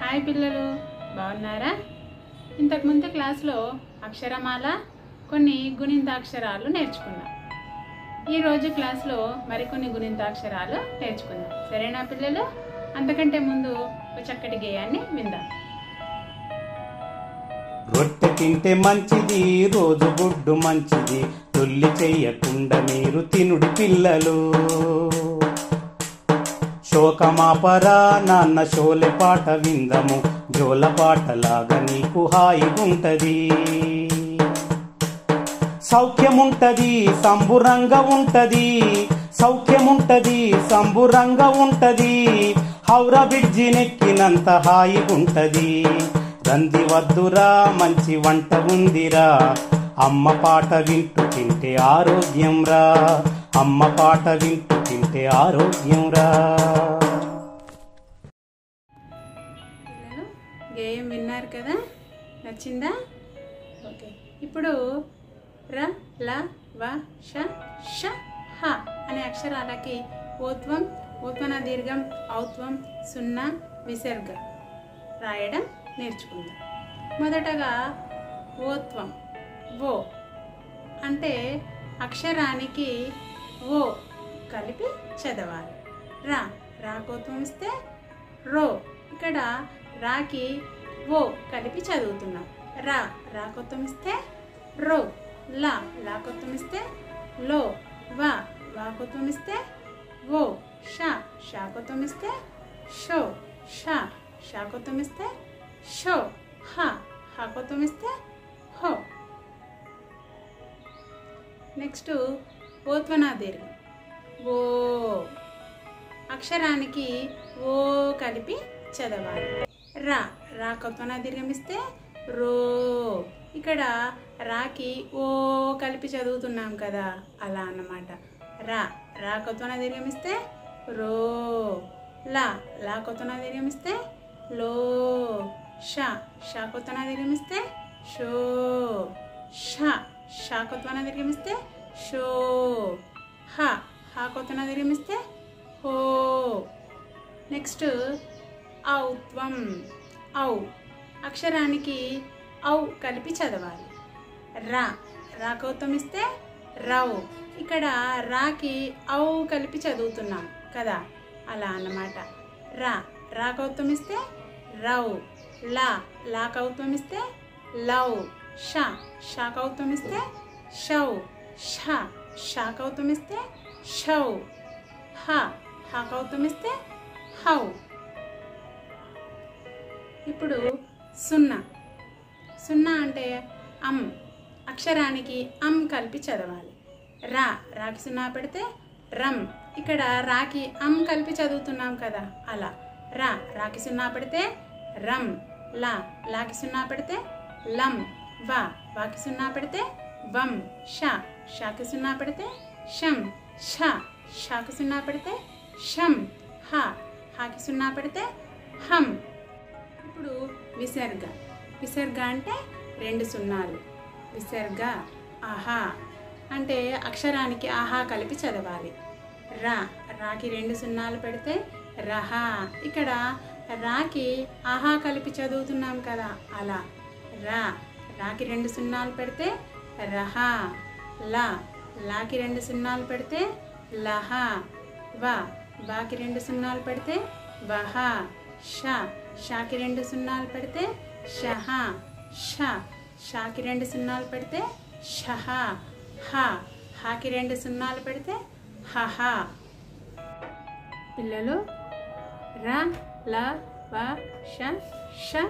hi పిల్లలు బాగున్నారా ఇంతకుముందు క్లాస్లో అక్షరమాల కొన్ని గుణింతాక్షరాలు నేర్చుకున్నాం ఈరోజు క్లాస్లో మరికొన్ని గుణింతాక్షరాలు నేర్చుకుందాం సరేనా పిల్లలు అంతకంటే ముందు ఒక చక్కటి గేయాన్ని విందాం రొట్టె తింటే మంచిది రోజు గుడ్డు మంచిది తొల్లి చెయ్యకుండా మీరు తినుడి పిల్లలు శోకమాపరా నాన్న శోలె పాట విందము జోల పాటలాగా నీకు హాయిగుంటది సౌఖ్యముంటది సంబురంగా ఉంటది సౌఖ్యముంటది సంబురంగా ఉంటది హౌరా బ్రిడ్జి నెక్కినంత హాయిగుంటది రంది వద్దురా మంచి వంట ఉందిరా అమ్మ పాట వింటూ తింటే ఆరోగ్యం రా అమ్మ పాట వింటూ తింటే ఆరోగ్యం రా పిల్లలు గేయం విన్నారు కదా నచ్చిందా ఓకే ఇప్పుడు ర ల వ ష ష హ అనే అక్షరాలకి ఓత్వం ఓత్వన దీర్ఘం ఔత్వం సున్నా విసర్గ రాయడం నేర్చుకుందాం మొదటగా ఓత్వం ఓ అంటే అక్షరానికి ఓ కలిపి చదవాలి రా రాకోత్వం ఇస్తే రో ఇక్కడ రాకి ఓ కలిపి చదువుతున్నాం రా రాకొత్తం ఇస్తే రో లా లాకొత్తం ఇస్తే లో వా వాకొత్తం ఇస్తే ఓ షా షాకొత్తం ఇస్తే షో షా షాకొత్తం ఇస్తే షో హ హాకొత్తం ఇస్తే హో నెక్స్ట్ ఓత్వనా దీర్ఘం ఓ అక్షరానికి ఓ కలిపి చదవాలి రా రా కొత్వన దీర్ఘమిస్తే రో ఇక్కడ రాకి ఓ కలిపి చదువుతున్నాం కదా అలా అన్నమాట రా రా కొత్వన దీర్ఘమిస్తే రో లా లా కొత్వన దీర్ఘమిస్తే లో షా షా కొత్వన దీర్ఘమిస్తే షో షా షా కొత్వన దీర్ఘమిస్తే షో హ హా కొత్వన దీర్ఘమిస్తే హో నెక్స్ట్ ఔత్వం ఔ అక్షరానికి ఔ కలిపి చదవాలి రా రాకౌతం ఇస్తే రౌ ఇక్కడ రాకి ఔ కలిపి చదువుతున్నాం కదా అలా అన్నమాట రా రాకౌతం ఇస్తే రౌ లా లాకౌతం ఇస్తే లౌ షా షాకౌతం ఇస్తే షౌ ష షాకౌతం ఇస్తే షౌ హ హాకౌతం ఇస్తే హౌ ఇప్పుడు సున్నా సున్నా అంటే అమ్ అక్షరానికి అమ్ కలిపి చదవాలి రా రాకి సున్నా పెడితే రమ్ ఇక్కడ రాకి అమ్ కలిపి చదువుతున్నాం కదా అలా రా రాకి సున్నా పెడితే రమ్ లా లాకి సున్నా పెడితే లం వా వాకి సున్నా పెడితే వం షా షాకి సున్నా పెడితే షం ష షాకి సున్నా పెడితే షం హ హాకి సున్నా పెడితే హం ఇప్పుడు విసర్గ విసర్గ అంటే రెండు సున్నాలు విసర్గ ఆహా అంటే అక్షరానికి ఆహా కలిపి చదవాలి రా రాకి రెండు సున్నాలు పెడితే రహా ఇక్కడ రాకి ఆహా కలిపి చదువుతున్నాం కదా అలా రా రాకి రెండు సున్నాలు పెడితే రహా లా లాకి రెండు సున్నాలు పెడితే లహా వా బాకి రెండు సున్నాలు పెడితే వహా షా షాకి రెండు సున్నాలు పెడితే షహ ష షాకి రెండు సున్నాలు పెడితే షహ హ హాకి రెండు సున్నాలు పెడితే హహ పిల్లలు ర ల వ ష ష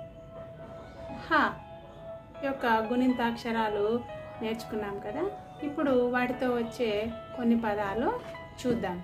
హ యొక్క గుణింతాక్షరాలు నేర్చుకున్నాం కదా ఇప్పుడు వాటితో వచ్చే కొన్ని పదాలు చూద్దాం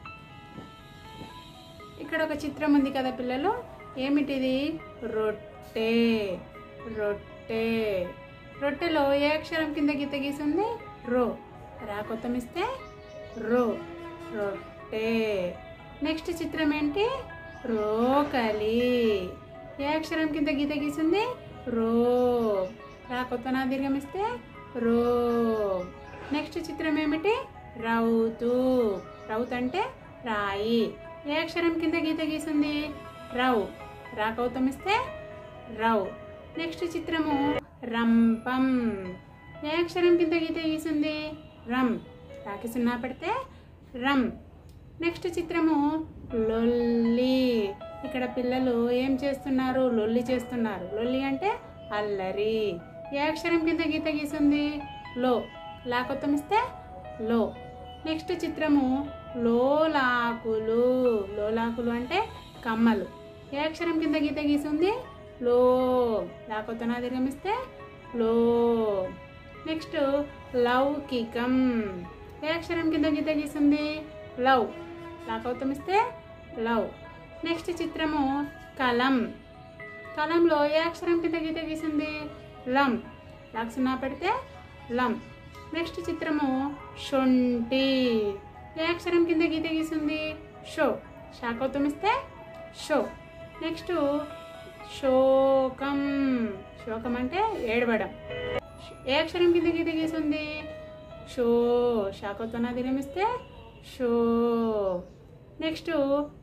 ఇక్కడ ఒక చిత్రం ఉంది కదా పిల్లలు ఏమిటిది రొట్టె రొట్టె రొట్టెలో ఏ అక్షరం కింద గీత గీసింది రో రాకొత్తం ఇస్తే రో రొట్టె నెక్స్ట్ చిత్రం ఏంటి రోకలి ఏ అక్షరం కింద గీత గీసింది రో రాకొత్తన దీర్ఘం ఇస్తే రో నెక్స్ట్ చిత్రం ఏమిటి రౌతు రౌత్ అంటే రాయి ఏ అక్షరం కింద గీత గీసింది రౌ రాకౌతమిస్తే రవ్ నెక్స్ట్ చిత్రము రంపం ఏ అక్షరం కింద గీత గీసింది రమ్ రాకి సున్నా పెడితే రమ్ నెక్స్ట్ చిత్రము లొల్లి ఇక్కడ పిల్లలు ఏం చేస్తున్నారు లొల్లి చేస్తున్నారు లొల్లి అంటే అల్లరి ఏ అక్షరం కింద గీత గీసింది లో లాకొత్తమిస్తే లో నెక్స్ట్ చిత్రము లోలాకులు లోలాకులు అంటే కమ్మలు ఏ అక్షరం కింద గీత గీసింది లో లాకొత్తన దిగమిస్తే లో నెక్స్ట్ లౌకికం ఏ అక్షరం కింద గీత గీసింది లవ్ లాకౌతమిస్తే లవ్ నెక్స్ట్ చిత్రము కలం కలంలో ఏ అక్షరం కింద గీత గీసింది లం లాక్ సున్నా పెడితే లం నెక్స్ట్ చిత్రము షొంటి ఏ అక్షరం కింద గీత గీసింది షో శాకౌతమిస్తే షో నెక్స్ట్ శోకం శోకం అంటే ఏడవడం ఏ అక్షరం కింద గీత గీసింది షో శాఖతోన దిగమిస్తే షో నెక్స్ట్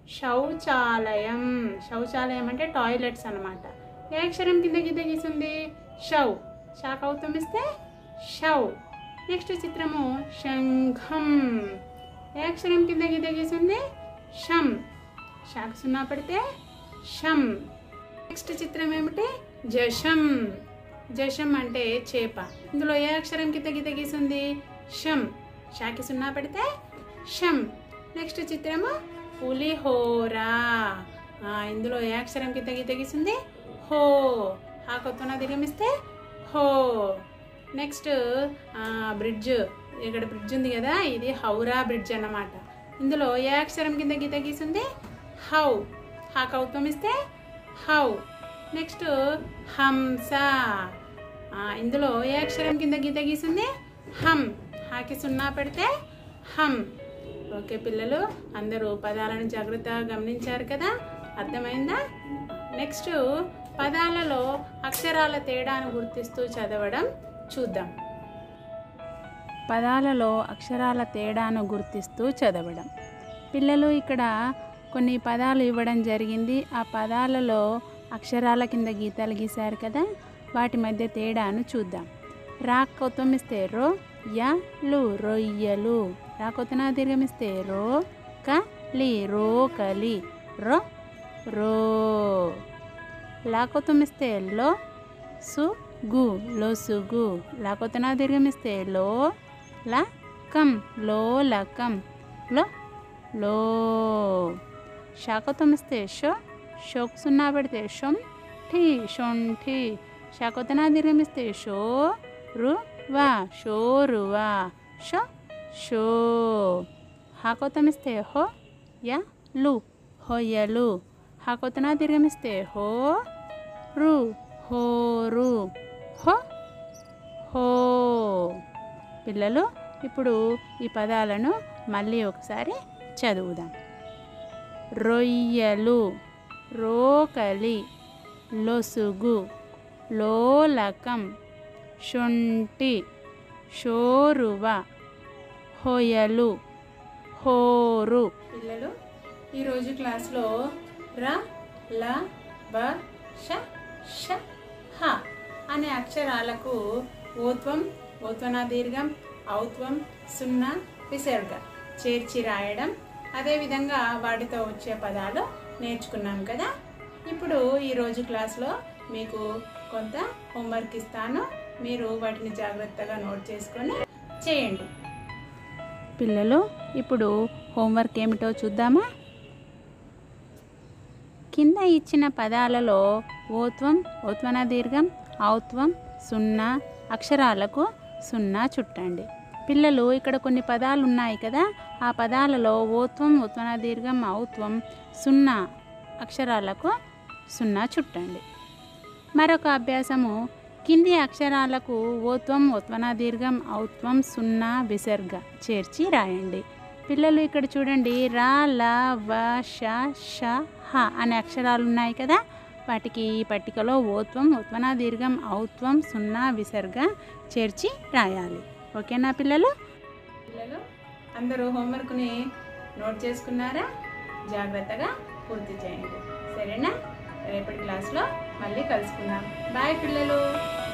శౌచాలయం శౌచాలయం అంటే టాయిలెట్స్ అన్నమాట ఏ అక్షరం కింద గీత గీసింది షౌ శాఖ అవుతమిస్తే షౌ నెక్స్ట్ చిత్రము శంఖం ఏ అక్షరం కింద గీత గీసింది షం శాఖ సున్నా పెడితే షం నెక్స్ట్ చిత్రం ఏమిటి జషం జషం అంటే చేప ఇందులో ఏ అక్షరం కింద గీత గీసింది షం షాకి సున్నా పెడితే షం నెక్స్ట్ చిత్రము పులిహోర ఆ, ఇందులో ఏ అక్షరం కింద గీత గీసింది హో ఆ కొత్తన దిగమిస్తే హో నెక్స్ట్ బ్రిడ్జ్ ఇక్కడ బ్రిడ్జ్ ఉంది కదా ఇది హౌరా బ్రిడ్జ్ అన్నమాట ఇందులో ఏ అక్షరం కింద గీత గీసింది హౌ హా కౌతమిస్తే హౌ నెక్స్ట్ హంస ఆ, ఇందులో ఏ అక్షరం కింద గీత గీసింది హమ్ హాకి సున్నా పెడితే హమ్ ఓకే పిల్లలు అందరూ పదాలను జాగ్రత్తగా గమనించారు కదా అర్థమైందా నెక్స్ట్ పదాలలో అక్షరాల తేడాను గుర్తిస్తూ చదవడం చూద్దాం పదాలలో అక్షరాల తేడాను గుర్తిస్తూ చదవడం పిల్లలు ఇక్కడ కొన్ని పదాలు ఇవ్వడం జరిగింది ఆ పదాలలో అక్షరాల కింద గీతాలు గీశారు కదా వాటి మధ్య తేడాను చూద్దాం రాకొత్తమిస్తే రో య లు రొయ్యలు రాకొత్తన దీర్ఘమిస్తే రో క లి రో కలి రో రో లాకొత్తమిస్తే లో సు గు లో సుగు లాకొత్తన దీర్ఘమిస్తే లో ల కం లో లకం లో లో శాఖతమిస్తే షో షోకు సున్నా పెడితే షొం ఠీ షొంఠి శాఖతన దీర్ఘమిస్తే షో రు వా షోరువా షో షో హాకోతమిస్తే హో య లు హొయ్యలు హాకోతన దీర్ఘమిస్తే హో రు హోరు హో హో పిల్లలు ఇప్పుడు ఈ పదాలను మళ్ళీ ఒకసారి చదువుదాం రొయ్యలు రోకలి లొసుగు లోలకం శొంఠి షోరువ హొయలు హోరు పిల్లలు ఈరోజు క్లాస్లో ర ల బ ష ష హ అనే అక్షరాలకు ఓత్వం ఓత్వన దీర్ఘం ఔత్వం సున్నా విసర్గ చేర్చి రాయడం అదేవిధంగా వాటితో వచ్చే పదాలు నేర్చుకున్నాం కదా ఇప్పుడు ఈరోజు క్లాస్లో మీకు కొంత హోంవర్క్ ఇస్తాను మీరు వాటిని జాగ్రత్తగా నోట్ చేసుకొని చేయండి పిల్లలు ఇప్పుడు హోంవర్క్ ఏమిటో చూద్దామా కింద ఇచ్చిన పదాలలో ఓత్వం ఓత్వన దీర్ఘం ఔత్వం సున్నా అక్షరాలకు సున్నా చుట్టండి పిల్లలు ఇక్కడ కొన్ని పదాలు ఉన్నాయి కదా ఆ పదాలలో ఓత్వం ఉత్వన దీర్ఘం ఔత్వం సున్నా అక్షరాలకు సున్నా చుట్టండి మరొక అభ్యాసము కింది అక్షరాలకు ఓత్వం ఉత్వన దీర్ఘం ఔత్వం సున్నా విసర్గ చేర్చి రాయండి పిల్లలు ఇక్కడ చూడండి రా ల వ ష ష హ అనే అక్షరాలు ఉన్నాయి కదా వాటికి ఈ పట్టికలో ఓత్వం ఉత్వన దీర్ఘం ఔత్వం సున్నా విసర్గ చేర్చి రాయాలి ఓకేనా పిల్లలు పిల్లలు అందరూ హోంవర్క్ని నోట్ చేసుకున్నారా జాగ్రత్తగా పూర్తి చేయండి సరేనా రేపటి క్లాస్లో మళ్ళీ కలుసుకుందాం బాయ్ పిల్లలు